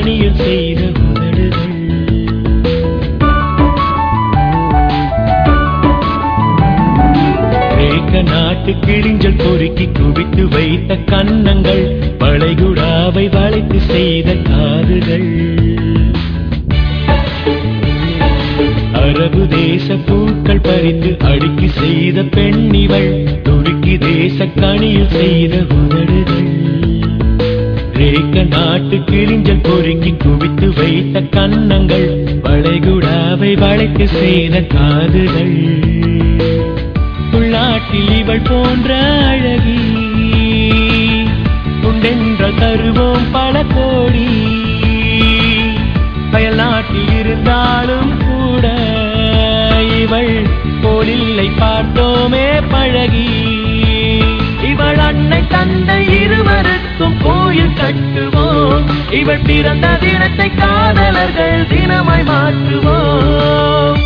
கனியில் செய்த உதடுகள் கிரேக்க நாட்டு கிழிஞ்சல் பொறுக்கி குவித்து வைத்த கன்னங்கள் வளைகுடாவை வளைத்து செய்த காதுகள் அரபு தேச பூக்கள் பறித்து அடுக்கி செய்த பெண்ணிவள் துருக்கி தேச கனியில் செய்த உதடுகள் கிரேக்க நாட்டு கிழிஞ்சல் பொறுக்கி குவித்து வைத்த கன்னங்கள் வளைகுடாவை வளைத்து செய்த காதுகள் உள்நாட்டில் இவள் போன்ற அழகி உண்டென்ற தருவோம் பல கோடி அயல் நாட்டில் இருந்தாலும் கூட இவள் போலில்லை பார்த்தோமே பழகி இவள் அன்னை தந்தை இருவருக்கும் கோயில் கட்டுவோம் இவள் பிறந்த தினத்தை காதலர்கள் தினமாய் மாற்றுவோம்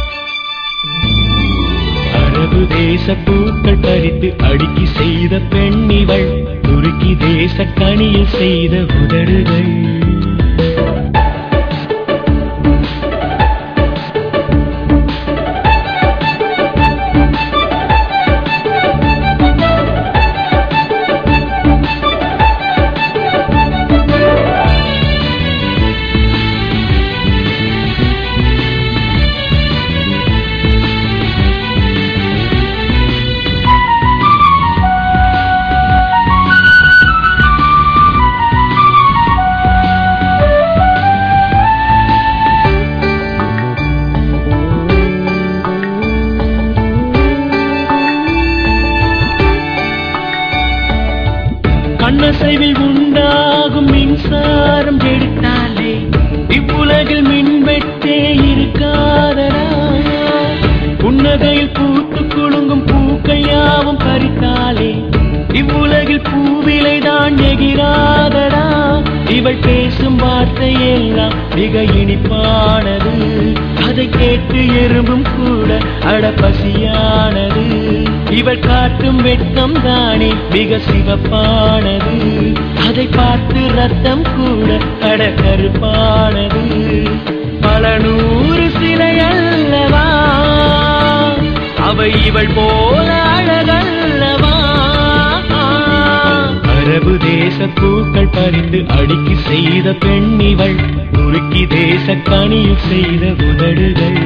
அரபு தேச பூக்கள் பறித்து அடுக்கி செய்த பெண்ணிவள் துருக்கி தேச கனியில் செய்த உதடுகள் கண்ணசைவில் உண்டாகும் மின்சாரம் எடுத்தாலே இவ்வுலகில் மின்வெட்டே இருக்காதடா புன்னகையில் பூத்து குலுங்கும் பூக்கள் யாவும் பறித்தாலே இவ்வுலகில் பூவிலை தான் எகிராதடா இவள் பேசும் வார்த்தை எல்லாம் மிக இனிப்பானது அதை கேட்டு எறும்பும் கூட அடப்பசியானது இவள் காட்டும் வெட்கம் தானே மிக சிவப்பானது அதை பார்த்து ரத்தம் கூட அடக்கருப்பானது பல நூறு சிலை அல்லவா அவை இவள் போல அழகல்லவா அரபு தேச பூக்கள் பறித்து அடுக்கி செய்த பெண்ணிவள் துருக்கி தேச கனியில் செய்த உதடுகள்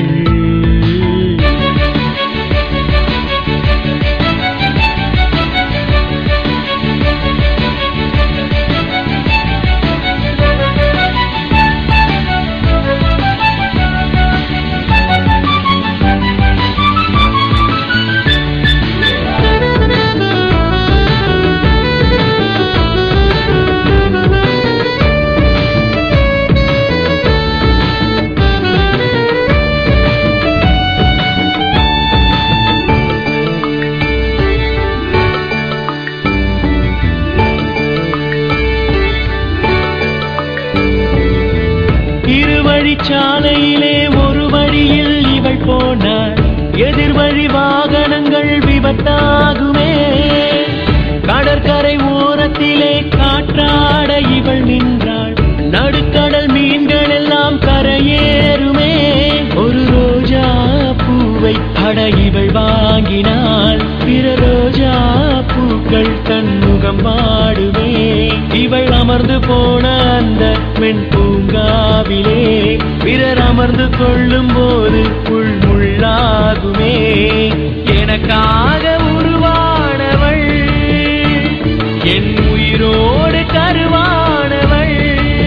இருவழிச்சாலையிலே ஒரு வழியில் இவள் போனாள் எதிர்வழி வாகனங்கள் விபத்தாகுமே கடற்கரை ஓரத்திலே காற்றாட இவள் நின்றாள் நடுக்கடல் மீன்கள் எல்லாம் கரையேறுமே ஒரு ரோஜா பூவை அட இவள் வாங்கினாள் பிற ரோஜா பூக்கள் தன்முகம் பாடுமே இவள் அமர்ந்து போன அந்த மென் பூங்காவிலே பிறர் அமர்ந்து கொள்ளும் போது புல் முள்ளாகுமே எனக்காக உருவானவள் என் உயிரோடு கருவானவள்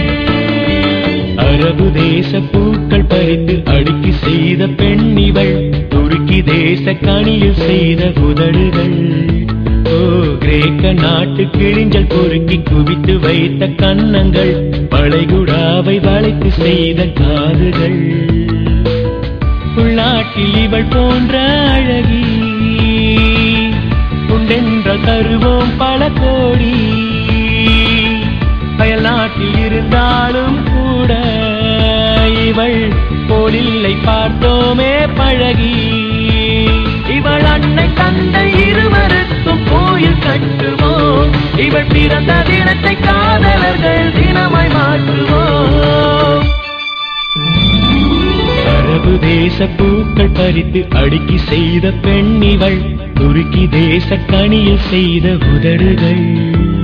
அரபு தேச பூக்கள் பறித்து அடுக்கி செய்த பெண்ணிவள் துருக்கி தேச கனியில் செய்த உதடுகள் ஓ கிரேக்க நாட்டு கிழிஞ்சல் பொறுக்கி குவித்து வைத்த கன்னங்கள் வளைகுடாவை வளைத்து செய்த காதுகள் உள்நாட்டில் இவள் போன்ற அழகி உண்டென்ற தருவோம் பல கோடி அயல் நாட்டில் இருந்தாலும் கூட இவள் போலில்லை பார்த்தோமே பழகி இவள் அன்னை தந்தை இருவருக்கும் கோயில் கட்டுவோம் இவள் பிறந்த தினத்தை காதலர்கள் தினமாய் மாற்றுவோம் பறித்து அடுக்கி செய்த பெண்ணிவள் துருக்கி தேச கனியில் செய்த உதடுகள்